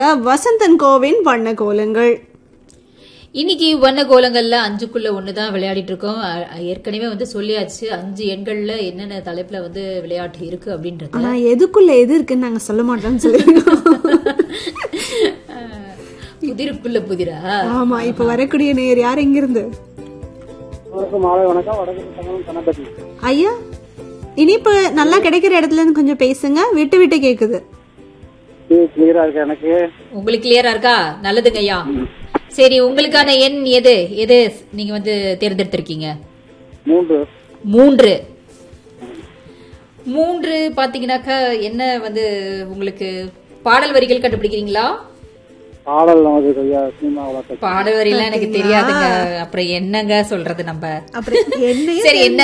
Vasanthan CoWIN வண்ண கோலங்கள் இன்னைக்கு வண்ண கோலங்கள்ல அஞ்சுக்குள்ள ஒண்ணுதான் விளையாடிட்டு இருக்கோம் அ- ஏற்கனவே வந்து சொல்லியாச்சு அஞ்சு எண்கள்ல என்னென்ன தலைப்புல வந்து விளையாட்டு இருக்கு அப்படின்றது ஆனா எதுக்குள்ள எது இருக்குன்னு நாங்க சொல்ல மாட்டோம்னு சொல்லிருக்கோம் புதிருக்குள்ள புதிரா ஆமா இப்ப வரக்கூடிய நேர் யார் எங்க இருந்து வணக்கம் மாலை வணக்கம் வடக்கு தமிழ் கணபதி ஐயா இனிப்பு நல்லா கிடைக்கிற இடத்துல இருந்து கொஞ்சம் பேசுங்க விட்டு விட்டு கேக்குது கிளியரா இருக்கு எனக்கு உங்களுக்கு கிளியரா இருக்கா நல்லதுங்க ஐயா சரி உங்களுக்கான எண் எது எது நீங்க வந்து தேர்ந்தெடுத்திருக்கீங்க மூன்று மூன்று மூன்று பாத்தீங்கன்னாக்கா என்ன வந்து உங்களுக்கு பாடல் வரிகள் கண்டுபிடிக்கிறீங்களா பாடல் நமது ஐயா சினிமா வளர்த்த பாடல் வரிலாம் எனக்கு தெரியாதுங்க அப்புறம் என்னங்க சொல்றது நம்ம அப்புறம் என்ன சரி என்ன